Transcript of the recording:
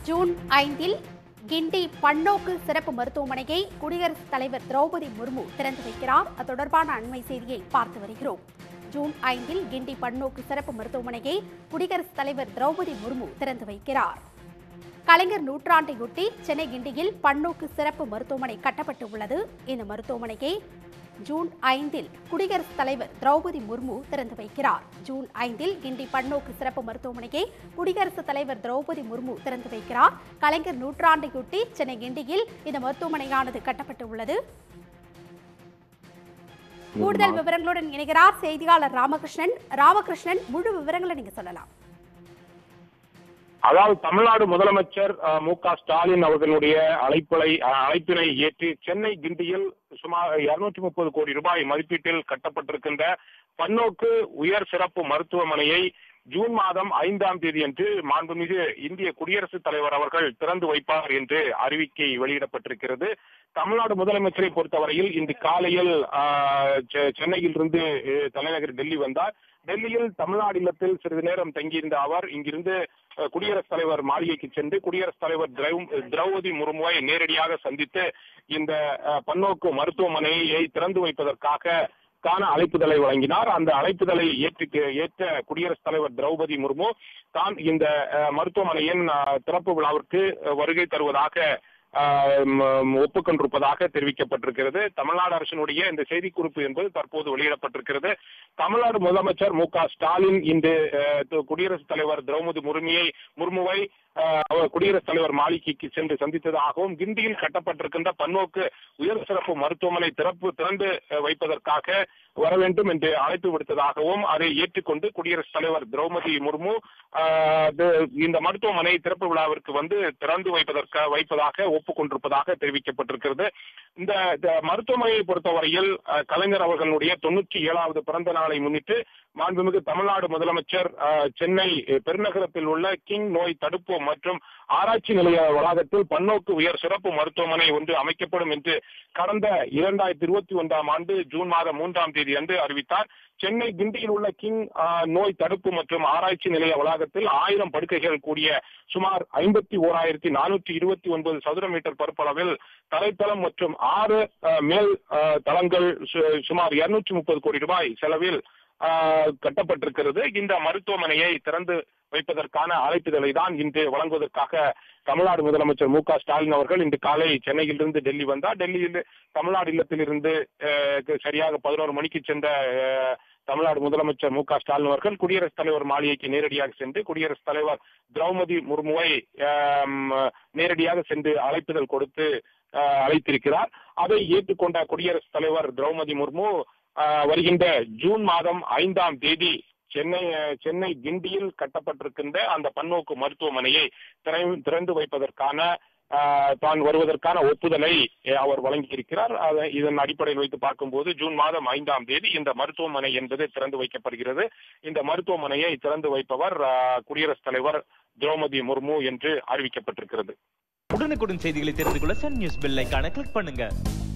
June ஐந்தில் கிண்டி பன்னோக்கு சிறப்பு மருத்துவமனையை குடியரசுத் தலைவர் திரௌபதி முர்மு திறந்து வைக்கிறார் அது தொடர்பான அண்மை செய்தியை பார்த்து வருகிறோம் ஜூன் ஐந்தில் கிண்டி பன்னோக்கு சிறப்பு மருத்துவமனையை குடியரசுத் தலைவர் திரௌபதி முர்மு திறந்து வைக்கிறார் கலைஞர் நூற்றாண்டையொட்டி சென்னை கிண்டியில் பன்னோக்கு சிறப்பு மருத்துவமனை கட்டப்பட்டு உள்ளது இந்த மருத்துவமனையை ஜூன் ஐந்தில் குடியரசுத் தலைவர் திரௌபதி முர்மு திறந்து வைக்கிறார் ஜூன் ஐந்தில் கிண்டி பன்னோக்கு சிறப்பு மருத்துவமனையை குடியரசுத் தலைவர் திரௌபதி முர்மு திறந்து வைக்கிறார் கலைஞர் நூற்றாண்டையொட்டி சென்னை கிண்டியில் இந்த மருத்துவமனையானது கட்டப்பட்டு உள்ளது கூடுதல் விவரங்களுடன் இணைகிறார் செய்தியாளர் ராமகிருஷ்ணன் ராமகிருஷ்ணன் முழு விவரங்களை நீங்க சொல்லலாம் அதாவது தமிழ்நாடு முதலமைச்சர் அஹ், மு க ஸ்டாலின் அவர்களுடைய அழைப்பலை அஹ், அழைப்பினை ஏற்று சென்னை கிண்டியில் சுமார் இருநூற்றி முப்பது கோடி ரூபாய் மதிப்பீட்டில் கட்டப்பட்டிருக்கின்ற பன்னோக்கு உயர் சிறப்பு மருத்துவமனையை ஜூன் மாதம் ஐந்தாம் தேதி அன்று மாண்புமிகு இந்திய குடியரசுத் தலைவர் அவர்கள் திறந்து வைப்பார் என்று அறிவிக்கை வெளியிடப்பட்டிருக்கிறது தமிழ்நாடு முதலமைச்சரை பொறுத்தவரையில் இன்று காலையில் ஆஹ், செ- சென்னையிலிருந்து அஹ், தலைநகர் டெல்லி வந்தார் டெல்லியில் தமிழ்நாடு இல்லத்தில் சிறிது நேரம் தங்கியிருந்த அவர் இங்கிருந்து அஹ், குடியரசுத் தலைவர் மாளிகைக்கு சென்று குடியரசுத் தலைவர் திரௌ- திரௌபதி முர்முவை நேரடியாக சந்தித்து இந்த அஹ், பன்னோக்கு மருத்துவமனையை திறந்து வைப்பதற்காக கான அழைப்புதலை வழங்கினார் அந்த அழைப்புதலை ஏற்று ஏற்ற குடியரசுத் தலைவர் திரௌபதி முர்மு தான் இந்த அஹ், மருத்துவமனையின் அஹ், திறப்பு விழாவிற்கு அஹ், வருகை தருவதாக அஹ், ம், ஒப்புக்கொண்டிருப்பதாக தெரிவிக்கப்பட்டிருக்கிறது தமிழ்நாடு அரசினுடைய இந்த செய்திக்குறிப்பு என்பது தற்போது வெளியிடப்பட்டிருக்கிறது தமிழ்நாடு முதலமைச்சர் மு க ஸ்டாலின் இன்று அஹ், து- குடியரசுத் தலைவர் திரௌபதி முர்மியை முர்முவை அஹ், அவர் குடியரசுத் தலைவர் மாளிகைக்கு சென்று சந்தித்ததாகவும் கிண்டியில் கட்டப்பட்டிருக்கின்ற பன்னோக்கு உயர் சிறப்பு மருத்துவமனை திறப்பு திறந்து அஹ், வைப்பதற்காக வர வேண்டும் என்று அழைப்பு விடுத்ததாகவும் அதை ஏற்றுக்கொண்டு குடியரசுத் தலைவர் திரௌபதி முர்மு ஆஹ், து- இந்த மருத்துவமனை திறப்பு விழாவிற்கு வந்து திறந்து வைப்பதற்கு வைப்பதாக ஒப்புக்கொண்டிருப்பதாக தெரிவிக்கப்பட்டிருக்கிறது இந்த இந்த மருத்துவமனையை பொறுத்தவரையில் அஹ், கலைஞர் அவர்களுடைய தொண்ணூற்றி ஏழாவது பிறந்த நாளை முன்னிட்டு மாண்புமிகு தமிழ்நாடு முதலமைச்சர் அஹ், சென்னை பெருநகரத்தில் உள்ள கிங் நோய் தடுப்பு மற்றும் ஆராய்ச்சி நிலைய வளாகத்தில் பன்னோக்கு உயர் சிறப்பு மருத்துவமனை ஒன்று அமைக்கப்படும் என்று கடந்த இரண்டாயிரத்தி இருபத்தி ஒன்றாம் ஆண்டு ஜூன் மாதம் மூன்றாம் தேதி அன்று அறிவித்தார் சென்னை கிண்டியில் உள்ள கிங் ஆஹ், நோய் தடுப்பு மற்றும் ஆராய்ச்சி நிலைய வளாகத்தில் ஆயிரம் படுக்கைகள் கூடிய சுமார் ஐம்பத்தி ஓராயிரத்தி நானூற்றி இருபத்தி ஒன்பது சதுர மீட்டர் பரப்பளவில் தரைத்தளம் மற்றும் ஆறு ஆஹ், மேல் ஆஹ், தளங்கள் சு- சுமார் இருநூற்றி முப்பது கோடி ரூபாய் செலவில் ஆஹ், கட்டப்பட்டிருக்கிறது இந்த மருத்துவமனையை திறந்து வைப்பதற்கான அழைப்புதலை தான் இன்று வழங்குவதற்காக தமிழ்நாடு முதலமைச்சர் மு க ஸ்டாலின் அவர்கள் இன்று காலை சென்னையிலிருந்து டெல்லி வந்தார் டெல்லியில் தமிழ்நாடு இல்லத்திலிருந்து அஹ், சரியாக பதினோரு மணிக்கு சென்ற அஹ், தமிழ்நாடு முதலமைச்சர் மு க ஸ்டாலின் அவர்கள் குடியரசுத் தலைவர் மாளிகைக்கு நேரடியாக சென்று குடியரசுத் தலைவர் திரௌபதி முர்முவை ஆம், நேரடியாக சென்று அழைப்புதல் கொடுத்து அஹ், அழைத்திருக்கிறார் அதை ஏற்றுக்கொண்ட குடியரசுத் தலைவர் திரௌபதி முர்மு அஹ், வருகின்ற ஜூன் மாதம் ஐந்தாம் தேதி சென்னை அஹ், சென்னை கிண்டியில் கட்டப்பட்டிருக்கின்ற அந்த பன்னோக்கு மருத்துவமனையை திற- திறந்து வைப்பதற்கான ஆஹ், தான் வருவதற்கான ஒப்புதலை அஹ், அவர் வழங்கியிருக்கிறார் அதை இதன் அடிப்படையில் வைத்து பார்க்கும்போது ஜூன் மாதம் ஐந்தாம் தேதி இந்த மருத்துவமனை என்பது திறந்து வைக்கப்படுகிறது இந்த மருத்துவமனையை திறந்து வைப்பவர் ஆஹ், குடியரசுத் தலைவர் திரௌபதி முர்மு என்று அறிவிக்கப்பட்டிருக்கிறது உடனுக்குடன் செய்திகளை தெரிந்து கொள்ள சன் நியூஸ் பெல் ஐகானை கிளிக் பண்ணுங்க